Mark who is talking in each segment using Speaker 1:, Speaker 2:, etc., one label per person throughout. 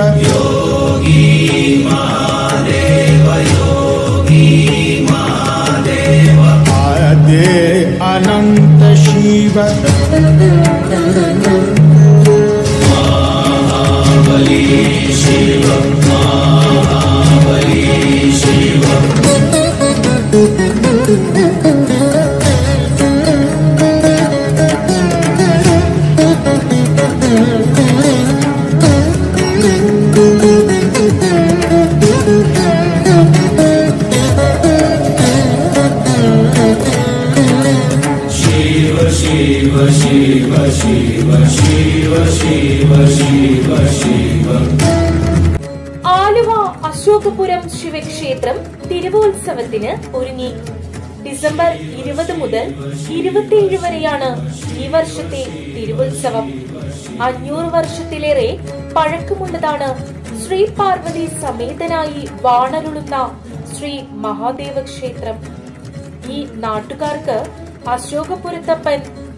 Speaker 1: आदे अनंत शिव
Speaker 2: ആലുവ അശോകപുരം ശിവക്ഷേത്രം തിരുവോത്സവത്തിന് ഒരുങ്ങി ഡിസംബർ ഇരുപത് മുതൽ ഇരുപത്തിയേഴ് വരെയാണ് ഈ വർഷത്തെ തിരുവുത്സവം അഞ്ഞൂറ് വർഷത്തിലേറെ പഴക്കമുള്ളതാണ് ശ്രീ പാർവതി സമേതനായി വാണരുളുന്ന ശ്രീ മഹാദേവ ക്ഷേത്രം ഈ നാട്ടുകാർക്ക് അശോകപുരത്തപ്പൻ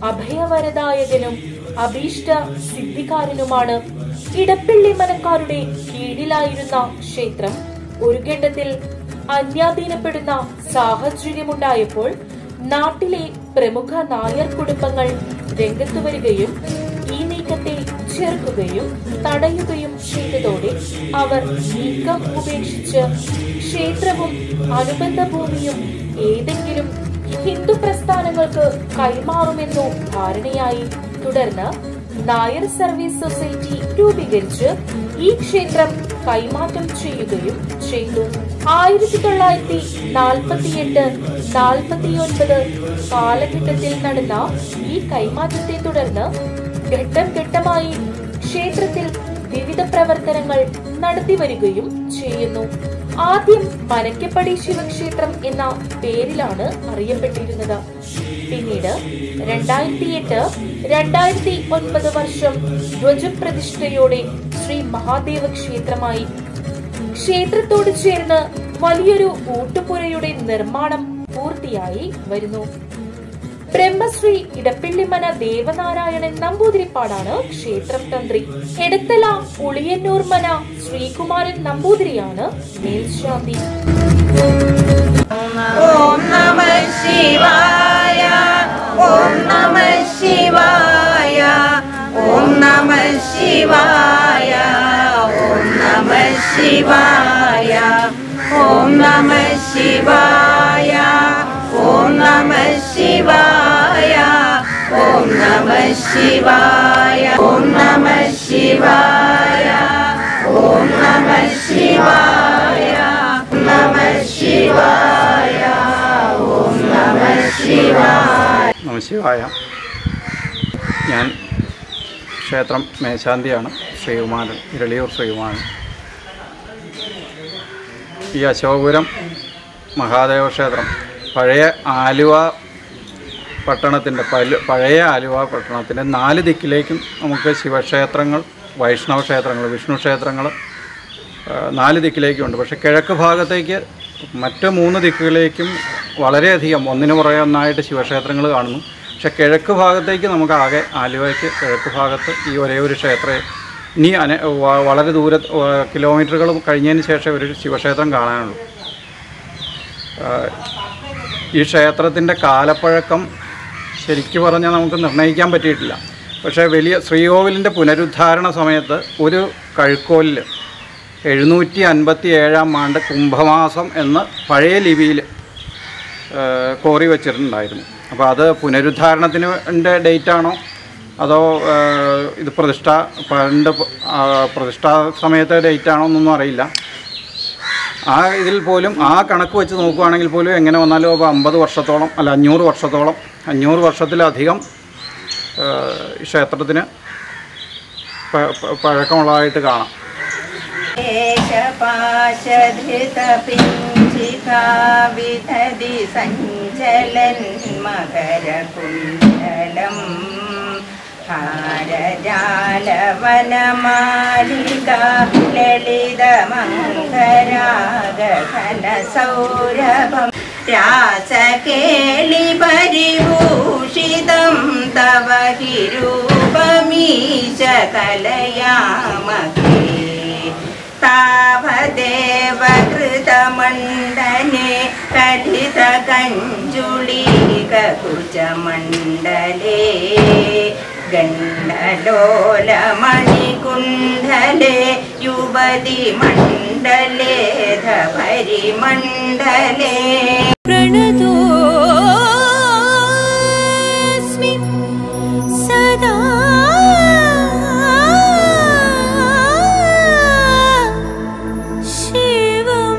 Speaker 2: അഭയവരദായകനും അഭീഷ്ട സിദ്ധിക്കാരനുമാണ് ഇടപ്പള്ളി മനക്കാരുടെ കീഴിലായിരുന്ന ക്ഷേത്രം ഒരു ഘട്ടത്തിൽ അന്യാധീനപ്പെടുന്ന സാഹചര്യമുണ്ടായപ്പോൾ നാട്ടിലെ പ്രമുഖ നായർ കുടുംബങ്ങൾ രംഗത്തു വരികയും ഈ നീക്കത്തെ ചെറുക്കുകയും തടയുകയും ചെയ്തതോടെ അവർ നീക്കം ഉപേക്ഷിച്ച് ക്ഷേത്രവും അനുബന്ധ ഭൂമിയും ഏതെങ്കിലും ഹിന്ദു പ്രസ്ഥാനങ്ങൾക്ക് കൈമാറുമെന്നോ ധാരണയായി തുടർന്ന് നായർ സർവീസ് സൊസൈറ്റി രൂപീകരിച്ച് ഈ ക്ഷേത്രം കൈമാറ്റം ചെയ്യുകയും ചെയ്തു ആയിരത്തി തൊള്ളായിരത്തി നാൽപ്പത്തിയെട്ട് നാൽപ്പത്തിയൊൻപത് കാലഘട്ടത്തിൽ നടന്ന ഈ കൈമാറ്റത്തെ തുടർന്ന് ഘട്ടം ഘട്ടമായി ക്ഷേത്രത്തിൽ വിവിധ പ്രവർത്തനങ്ങൾ നടത്തിവരികയും ചെയ്യുന്നു ആദ്യം മനക്കപ്പടി ശിവക്ഷേത്രം എന്ന പേരിലാണ് അറിയപ്പെട്ടിരുന്നത് പിന്നീട് രണ്ടായിരത്തി എട്ട് രണ്ടായിരത്തി ഒൻപത് വർഷം ധ്വജപ്രതിഷ്ഠയോടെ ശ്രീ മഹാദേവ ക്ഷേത്രമായി ക്ഷേത്രത്തോട് ചേർന്ന് വലിയൊരു ഊട്ടുപുരയുടെ നിർമ്മാണം പൂർത്തിയായി വരുന്നു ബ്രഹ്മശ്രീ ഇടപ്പിള്ളിമന ദേവനാരായണൻ നമ്പൂതിരിപ്പാടാണ് ക്ഷേത്രം തന്ത്രി എടത്തല ഉളിയന്നൂർ മന ശ്രീകുമാരൻ നമ്പൂതിരിയാണ് മേൽശാന്തി
Speaker 3: ഓം നമ ശിവായ ഓം നമ ശിവായ ഓം നമ ശിവായ ഓം നമ ശിവായ ഓം നമ ശിവായ ഓം നമ ശിവായ ഓം നമ ശിവായ ഓം നമ ശിവായ ഓം നമ ശിവായ നമ ശിവായ ഓം നമ ശിവായ
Speaker 4: നമശിവായ ഞാൻ ക്ഷേത്രം മേശാന്തിയാണ് ശ്രീകുമാരൻ ഇരളിയൂർ ശ്രീകുമാരൻ ഈ അശോകപുരം മഹാദേവ ക്ഷേത്രം പഴയ ആലുവ പട്ടണത്തിൻ്റെ പല പഴയ ആലുവ പട്ടണത്തിൻ്റെ നാല് ദിക്കിലേക്കും നമുക്ക് ശിവക്ഷേത്രങ്ങൾ വൈഷ്ണവ ക്ഷേത്രങ്ങൾ വിഷ്ണു ക്ഷേത്രങ്ങൾ ആ, നാല് ദിക്കിലേക്കുണ്ട് പക്ഷേ കിഴക്ക് ഭാഗത്തേക്ക് മറ്റ് മൂന്ന് ദിക്കുകളിലേക്കും വളരെയധികം ഒന്നിനു പുറകെ ഒന്നായിട്ട് ശിവക്ഷേത്രങ്ങൾ കാണുന്നു പക്ഷെ കിഴക്ക് ഭാഗത്തേക്ക് നമുക്ക് ആകെ ആലുവയ്ക്ക് കിഴക്ക് ഭാഗത്ത് ഈ ഒരേ ഒരു ക്ഷേത്രമേ ഇനി അന വ- വളരെ ദൂര കിലോമീറ്ററുകൾ കഴിഞ്ഞതിന് ശേഷം ഒരു ശിവക്ഷേത്രം കാണാനുള്ളൂ ആ, ഈ ക്ഷേത്രത്തിൻ്റെ കാലപ്പഴക്കം ശരിക്കു പറഞ്ഞാൽ നമുക്ക് നിർണ്ണയിക്കാൻ പറ്റിയിട്ടില്ല പക്ഷേ വലിയ ശ്രീകോവിലിൻ്റെ പുനരുദ്ധാരണ സമയത്ത് ഒരു കഴുക്കോലിൽ എഴുന്നൂറ്റി അൻപത്തി ഏഴാം ആണ്ട് കുംഭമാസം എന്ന് പഴയ ലിപിയിൽ കോറി വെച്ചിട്ടുണ്ടായിരുന്നു അപ്പോൾ അത് പുനരുദ്ധാരണത്തിന് ഡേറ്റാണോ അതോ ആ, ഇത് പ്രതിഷ്ഠ പണ്ട് പ- ആ, പ്രതിഷ്ഠാ സമയത്തെ ഡേറ്റാണോ എന്നൊന്നും അറിയില്ല ആ ഇതിൽ പോലും ആ കണക്ക് വെച്ച് നോക്കുകയാണെങ്കിൽ പോലും എങ്ങനെ വന്നാലും അപ്പോൾ അമ്പത് വർഷത്തോളം അല്ല അഞ്ഞൂറ് വർഷത്തോളം അഞ്ഞൂറ് വർഷത്തിലധികം ആ, ഈ ക്ഷേത്രത്തിന് പ- പ- പഴക്കമുള്ളതായിട്ട് കാണാം
Speaker 3: കേശപാശധൃതപിഞ്ചികാ വിധതി സഞ്ചലൻ മകരകുണ്ഡലം ഹാരജാലവനമാലിക ലളിതമംഗരാഗഘനസൗരഭം രാസകേളി പരിഭൂഷിതം തവ हि रूपमीश कलयामहे താവദേവ കൃതമണ്ഡലേ കലിത കഞ്ജുളീക കുജമണ്ഡലേ ഗണ്ഡലോലമണികുണ്ഡലേ യുവതി മണ്ഡലേ ധരിമണ്ഡലേ
Speaker 5: प्रणतोऽस्मि सदा शिवं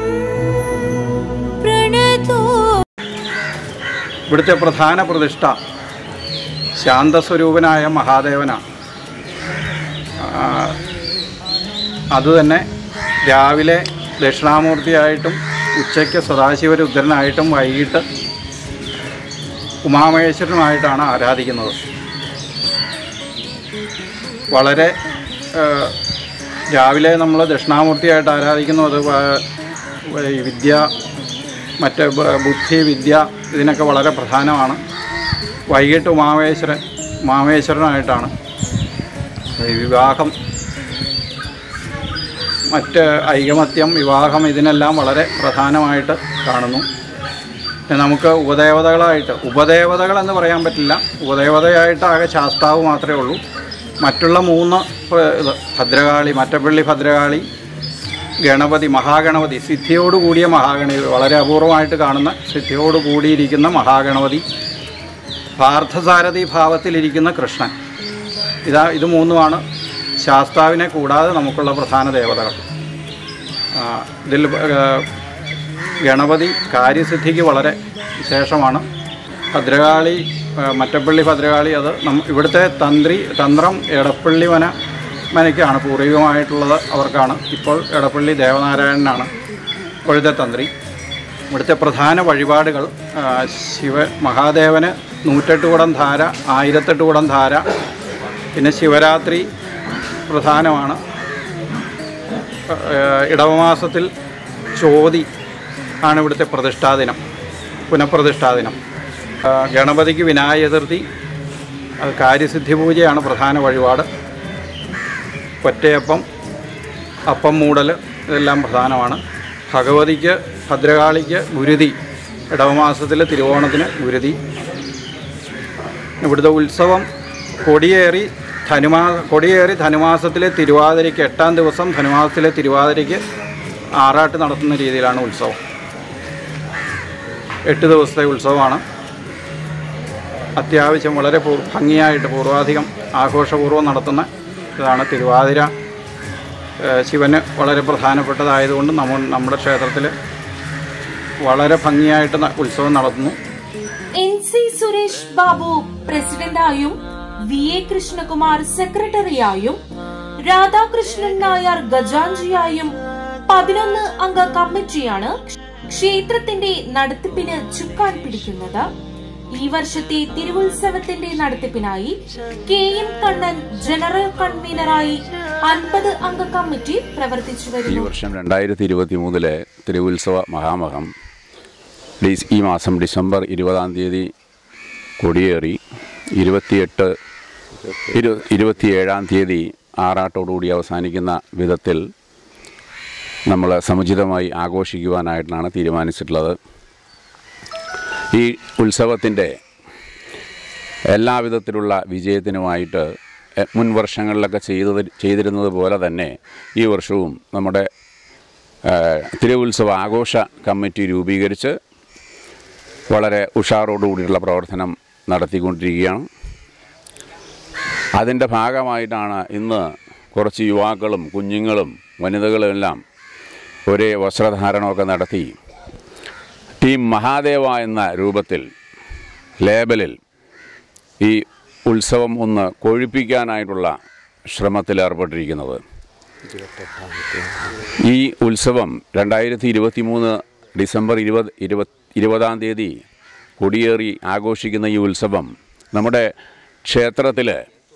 Speaker 5: प्रणतो
Speaker 4: ഇവിടുത്തെ പ്രധാന പ്രതിഷ്ഠ ശാന്തസ്വരൂപനായ മഹാദേവനാണ് ആ, അതുതന്നെ രാവിലെ ദക്ഷിണാമൂർത്തിയായിട്ടും ഉച്ചയ്ക്ക് സദാശിവരുദ്രനായിട്ടും വൈകിട്ട് ഉമാമഹേശ്വരനുമായിട്ടാണ് ആരാധിക്കുന്നത് വളരെ ആ, രാവിലെ നമ്മൾ ദക്ഷിണാമൂർത്തിയായിട്ട് ആരാധിക്കുന്നു അത് വ- വ- ഈ വിദ്യ മറ്റ് ബ- ബുദ്ധി വിദ്യ ഇതിനൊക്കെ വളരെ പ്രധാനമാണ് വൈകിട്ട് ഉമാമേശ്വരൻ ഉമാമേശ്വരനായിട്ടാണ് ഈ വിവാഹം മറ്റ് ഐകമത്യം വിവാഹം ഇതിനെല്ലാം വളരെ പ്രധാനമായിട്ട് കാണുന്നു പിന്നെ നമുക്ക് ഉപദേവതകളായിട്ട് ഉപദേവതകൾ എന്ന് പറയാൻ പറ്റില്ല ഉപദേവതയായിട്ട് ആകെ ശാസ്താവ് മാത്രമേ ഉള്ളൂ മറ്റുള്ള മൂന്ന് പ്ര- ഇത് ഭദ്രകാളി മറ്റപ്പള്ളി ഭദ്രകാളി ഗണപതി മഹാഗണപതി സിദ്ധിയോട് കൂടിയ മഹാഗണപതി വളരെ അപൂർവമായിട്ട് കാണുന്ന സിദ്ധിയോട് കൂടിയിരിക്കുന്ന മഹാഗണപതി പാർത്ഥസാരഥി ഭാവത്തിലിരിക്കുന്ന കൃഷ്ണൻ ഇതാ ഇത് മൂന്നുമാണ് ശാസ്താവിനെ കൂടാതെ നമുക്കുള്ള പ്രധാന ദേവതകൾ ആ, ഇതിൽ ആ, ഗണപതി കാര്യസിദ്ധിക്ക് വളരെ വിശേഷമാണ് ഭദ്രകാളി ആ, മറ്റപ്പള്ളി ഭദ്രകാളി അത് നം ഇവിടുത്തെ തന്ത്രി തന്ത്രം എടപ്പള്ളി വന മനയ്ക്കാണ് പൂർവികമായിട്ടുള്ളത് അവർക്കാണ് ഇപ്പോൾ എടപ്പള്ളി ദേവനാരായണനാണ് ഇപ്പോഴത്തെ തന്ത്രി ഇവിടുത്തെ പ്രധാന വഴിപാടുകൾ ആ, ശിവ മഹാദേവന് നൂറ്റെട്ട് കുടം ധാര ആയിരത്തെട്ട് കുടം ധാര പിന്നെ ശിവരാത്രി പ്രധാനമാണ് ഏഹ് ഇടവമാസത്തിൽ ചോതി ആണ് ഇവിടുത്തെ പ്രതിഷ്ഠാദിനം പുനഃപ്രതിഷ്ഠാദിനം ഏഹ് ഗണപതിക്ക് വിനായക ചതുർത്ഥി അത് കാര്യസിദ്ധി പൂജയാണ് പ്രധാന വഴിപാട് ഒറ്റയപ്പം അപ്പം മൂടൽ ഇതെല്ലാം പ്രധാനമാണ് ഭഗവതിക്ക് ഭദ്രകാളിക്ക് ഗുരുതി ഇടവമാസത്തിൽ തിരുവോണത്തിന് ഗുരുതി ഇവിടുത്തെ ഉത്സവം കൊടിയേറി ധനുമാ കൊടിയേറി ധനുമാസത്തിലെ തിരുവാതിരയ്ക്ക് എട്ടാം ദിവസം ധനുമാസത്തിലെ തിരുവാതിരയ്ക്ക് ആറാട്ട് നടത്തുന്ന രീതിയിലാണ് ഉത്സവം എട്ട് ദിവസത്തെ ഉത്സവമാണ് അത്യാവശ്യം വളരെ പൂ ഭംഗിയായിട്ട് പൂർവാധികം ആഘോഷപൂർവ്വം നടത്തുന്ന ഇതാണ് തിരുവാതിര ഏഹ് ശിവന് വളരെ പ്രധാനപ്പെട്ടതായതുകൊണ്ട് നമ്മൾ നമ്മുടെ ക്ഷേത്രത്തിൽ വളരെ ഭംഗിയായിട്ട് ന- ഉത്സവം നടത്തുന്നു
Speaker 2: എൻ സി സുരേഷ് ബാബു പ്രസിഡന്റായും വി എ കൃഷ്ണകുമാർ സെക്രട്ടറിയായും രാധാകൃഷ്ണൻ നായർ ഖജാൻജിയായും പതിനൊന്ന് അംഗ കമ്മിറ്റിയാണ് ക്ഷേത്രത്തിന്റെ നടത്തിപ്പിന് ചുക്കാൻ പിടിക്കുന്നത് ഈ വർഷത്തെ തിരുവുത്സവത്തിന്റെ നടത്തിപ്പിനായി കെ എം കണ്ണൻ ജനറൽ കൺവീനറായി അൻപത് അംഗ കമ്മിറ്റി പ്രവർത്തിച്ചു
Speaker 6: ഈ
Speaker 2: വരുന്നു
Speaker 6: വർഷം രണ്ടായിരത്തി ഇരുപത്തി മൂന്നിലെ തിരുവുത്സവ മഹാമഹം ഡിസ് ഈ മാസം ഡിസംബർ ഇരുപതാം തീയതി കൊടിയേറി ഇരുപത്തിയെട്ട് ഇരു ഇരുപത്തിയേഴാം തീയതി ആറാട്ടോടുകൂടി അവസാനിക്കുന്ന വിധത്തിൽ നമ്മൾ സമുചിതമായി ആഘോഷിക്കുവാനായിട്ടാണ് തീരുമാനിച്ചിട്ടുള്ളത് ഈ ഉത്സവത്തിൻ്റെ എല്ലാവിധത്തിലുള്ള വിജയത്തിനുമായിട്ട് എ- മുൻ വർഷങ്ങളിലൊക്കെ ചെയ്തത് ചെയ്തിരുന്നത് പോലെ തന്നെ ഈ വർഷവും നമ്മുടെ ആ, തിരുവുത്സവ ആഘോഷ കമ്മിറ്റി രൂപീകരിച്ച് വളരെ ഉഷാറോടുകൂടിയുള്ള പ്രവർത്തനം നടത്തിക്കൊണ്ടിരിക്കുകയാണ് അതിൻ്റെ ഭാഗമായിട്ടാണ് ഇന്ന് കുറച്ച് യുവാക്കളും കുഞ്ഞുങ്ങളും വനിതകളും എല്ലാം ഒരേ വസ്ത്രധാരണമൊക്കെ നടത്തി ടീം മഹാദേവ എന്ന രൂപത്തിൽ ലേബലിൽ ഈ ഉത്സവം ഒന്ന് കൊഴിപ്പിക്കാനായിട്ടുള്ള ശ്രമത്തിൽ ഏർപ്പെട്ടിരിക്കുന്നത് ഈ ഉത്സവം രണ്ടായിരത്തി ഇരുപത്തി മൂന്ന് ഡിസംബർ ഇരുപത് ഇരുപത് ഇരുപതാം തീയതി കൊടിയേറി ആഘോഷിക്കുന്ന ഈ ഉത്സവം നമ്മുടെ ക്ഷേത്രത്തിൽ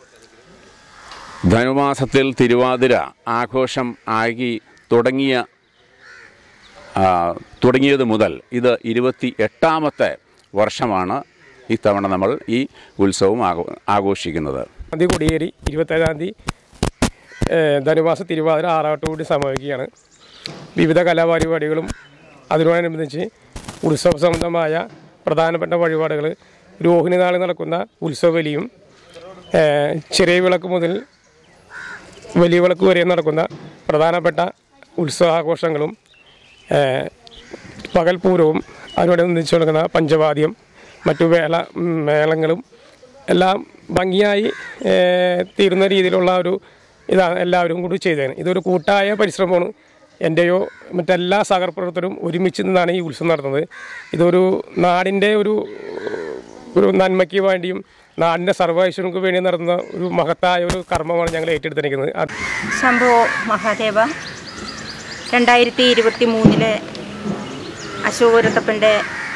Speaker 6: ധനുമാസത്തിൽ തിരുവാതിര ആഘോഷം ആക്കി തുടങ്ങിയ ആ, തുടങ്ങിയത് മുതൽ ഇത് ഇരുപത്തി എട്ടാമത്തെ വർഷമാണ് ഇത്തവണ നമ്മൾ ഈ ഉത്സവം ആഘോ ആഘോഷിക്കുന്നത്
Speaker 7: തീയതി കൊടിയേറി ഇരുപത്തേഴാം തീയതി ഏഹ്, ധനുമാസ തിരുവാതിര ആറാട്ടുകൂടി സമാപിക്കുകയാണ് വിവിധ കലാപരിപാടികളും അതിനോടനുബന്ധിച്ച് ഉത്സവ സംബന്ധമായ പ്രധാനപ്പെട്ട വഴിപാടുകൾ രോഹിണി നാളിൽ നടക്കുന്ന ഉത്സവബലിയും ഏഹ്, ചെറിയ വിളക്ക് മുതൽ വലിയ വിളക്ക് വരെ നടക്കുന്ന പ്രധാനപ്പെട്ട ഉത്സവാഘോഷങ്ങളും ഏഹ്, പകൽപൂരവും അതിനോടനുബന്ധിച്ച് നടക്കുന്ന പഞ്ചവാദ്യം മറ്റു വേള ഉം, മേളങ്ങളും എല്ലാം ഭംഗിയായി ഏഹ്, തീരുന്ന രീതിയിലുള്ള ഒരു ഇതാണ് എല്ലാവരും കൂടി ചെയ്തത് ഇതൊരു കൂട്ടായ പരിശ്രമമാണ് എൻ്റെയോ മറ്റെല്ലാ സഹപ്രവർത്തകരും ഒരുമിച്ച് നിന്നാണ് ഈ ഉത്സവം നടത്തുന്നത് ഇതൊരു നാടിൻ്റെ ഒരു ഒരു നന്മയ്ക്ക് വേണ്ടിയും നാടിൻ്റെ സർവൈശ്വരങ്ങൾക്ക് വേണ്ടി നടത്തുന്ന ഒരു മഹത്തായ ഒരു കർമ്മമാണ് ഞങ്ങൾ ഏറ്റെടുത്തിരിക്കുന്നത് അത്
Speaker 3: ശംഭോ മഹാദേവ രണ്ടായിരത്തി ഇരുപത്തി മൂന്നിലെ അശോകരത്തപ്പൻ്റെ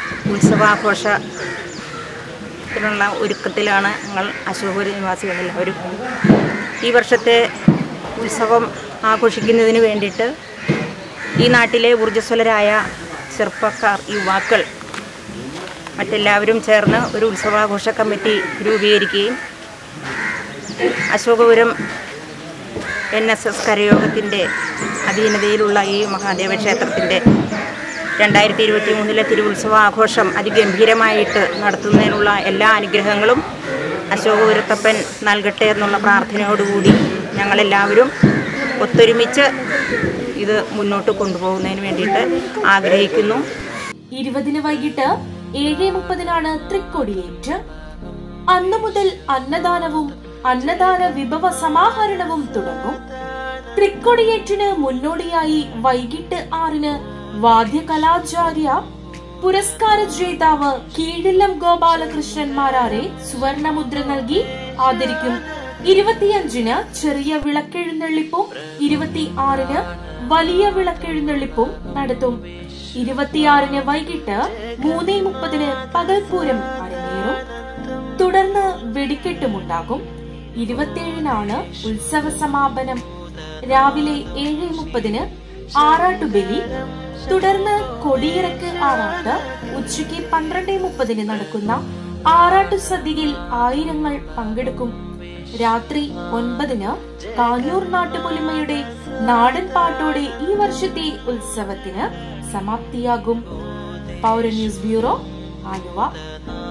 Speaker 3: ഉത്സവാഘോഷത്തിനുള്ള ഒരുക്കത്തിലാണ് ഞങ്ങൾ അശോകര നിവാസികളെല്ലാവരും ഈ വർഷത്തെ ഉത്സവം ആഘോഷിക്കുന്നതിന് വേണ്ടിയിട്ട് ഈ നാട്ടിലെ ഊർജ്ജസ്വലരായ ചെറുപ്പക്കാർ യുവാക്കൾ മറ്റെല്ലാവരും ചേർന്ന് ഒരു ഉത്സവാഘോഷ കമ്മിറ്റി രൂപീകരിക്കുകയും അശോകപുരം എൻ എസ് എസ് കരയോഗത്തിൻ്റെ അധീനതയിലുള്ള ഈ മഹാദേവ ക്ഷേത്രത്തിൻ്റെ രണ്ടായിരത്തി ഇരുപത്തി മൂന്നിലെ തിരുവുത്സവ ആഘോഷം അതിഗംഭീരമായിട്ട് നടത്തുന്നതിനുള്ള എല്ലാ അനുഗ്രഹങ്ങളും അശോകപുരത്തപ്പൻ നൽകട്ടെ എന്നുള്ള പ്രാർത്ഥനയോടുകൂടി ഞങ്ങളെല്ലാവരും ഒത്തൊരുമിച്ച് ഇത് മുന്നോട്ട് കൊണ്ടുപോകുന്നതിന് വേണ്ടിയിട്ട് ആഗ്രഹിക്കുന്നു
Speaker 2: ഇരുപതിന് വൈകിട്ട് ഏഴ് മുപ്പതിനാണ് തൃക്കൊടിയേറ്റ് അന്നു മുതൽ അന്നദാനവും അന്നദാന വിഭവ സമാഹരണവും തുടങ്ങും തൃക്കൊടിയേറ്റിന് മുന്നോടിയായി വൈകിട്ട് ആറിന് വാദ്യകലാചാര്യ പുരസ്കാര ജേതാവ് കീഴില്ലം ഗോപാലകൃഷ്ണൻ മാരാരെ സുവർണമുദ്ര നൽകി ആദരിക്കും ഇരുപത്തിയഞ്ചിന് ചെറിയ വിളക്കെഴുന്നള്ളിപ്പും ഇരുപത്തി ആറിന് വലിയ വിളക്കെഴുന്നള്ളിപ്പും നടത്തും ഇരുപത്തിയാറിന് വൈകിട്ട് മൂന്നേ മുപ്പതിന് പകൽപൂരം അരങ്ങേറും തുടർന്ന് വെടിക്കെട്ടുമുണ്ടാകും ഇരുപത്തിയേഴിനാണ് ഉത്സവ സമാപനം രാവിലെ ഏഴ് മുപ്പതിന് ആറാട്ടുബലി തുടർന്ന് കൊടിയിറക്ക് ആറാട്ട് ഉച്ചയ്ക്ക് പന്ത്രണ്ട് മുപ്പതിന് നടക്കുന്ന ആറാട്ടു സദ്യയിൽ ആയിരങ്ങൾ പങ്കെടുക്കും രാത്രി ഒൻപതിന് കാഞ്ഞൂർ നാട്ടുപൊലിമയുടെ നാടൻ പാട്ടോടെ ഈ വർഷത്തെ ഉത്സവത്തിന് സമാപ്തിയാകും പൗര ന്യൂസ് ബ്യൂറോ ആലുവ